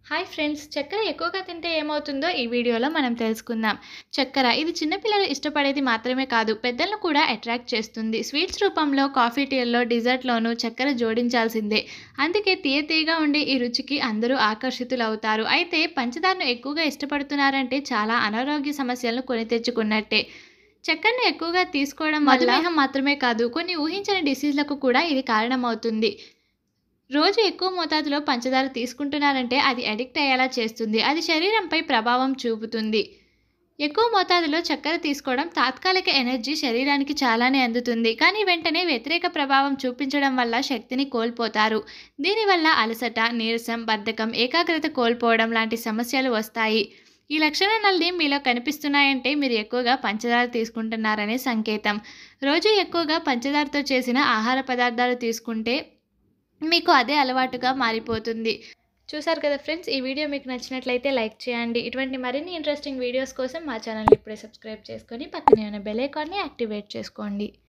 hi friends చక్కెర ఎక్కువగా తింటే ఏమవుతుందో ఈ వీడియోలో మనం తెలుసుకుందాం చక్కెర ఇది చిన్నపిల్లలు ఇష్టపడేది మాత్రమే కాదు పెద్దలను కూడా అట్రాక్ట్ చేస్తుంది స్వీట్స్ రూపంలో కాఫీ టీల్లో డిజర్ట్లోనూ చక్కెర జోడించాల్సిందే అందుకే తీయ తీయగా ఉండే ఈ రుచికి అందరూ ఆకర్షితులవుతారు అయితే పంచదారను ఎక్కువగా ఇష్టపడుతున్నారంటే చాలా అనారోగ్య సమస్యలను కొని తెచ్చుకున్నట్టే చక్కెరను ఎక్కువగా తీసుకోవడం వల్ల మధుమేహం మాత్రమే కాదు కొన్ని ఊహించని డిసీజ్లకు కూడా ఇది కారణమవుతుంది రోజు ఎక్కువ మోతాదులో పంచదార తీసుకుంటున్నారంటే అది అడిక్ట్ అయ్యేలా చేస్తుంది అది శరీరంపై ప్రభావం చూపుతుంది ఎక్కువ మోతాదులో చక్కెర తీసుకోవడం తాత్కాలిక ఎనర్జీ శరీరానికి చాలానే అందుతుంది కానీ వెంటనే వ్యతిరేక ప్రభావం చూపించడం వల్ల శక్తిని కోల్పోతారు దీనివల్ల అలసట నీరసం బద్ధకం ఏకాగ్రత కోల్పోవడం లాంటి సమస్యలు వస్తాయి ఈ లక్షణాలన్నీ మీలో కనిపిస్తున్నాయంటే మీరు ఎక్కువగా పంచదార తీసుకుంటున్నారనే సంకేతం రోజు ఎక్కువగా పంచదారతో చేసిన ఆహార పదార్థాలు తీసుకుంటే మీకు అదే అలవాటుగా మారిపోతుంది చూసారు కదా ఫ్రెండ్స్ ఈ వీడియో మీకు నచ్చినట్లయితే లైక్ చేయండి ఇటువంటి మరిన్ని ఇంట్రెస్టింగ్ వీడియోస్ కోసం మా ఛానల్ని ఇప్పుడే సబ్స్క్రైబ్ చేసుకొని పక్కనే ఉన్న బెల్ ఐకాన్ని యాక్టివేట్ చేసుకోండి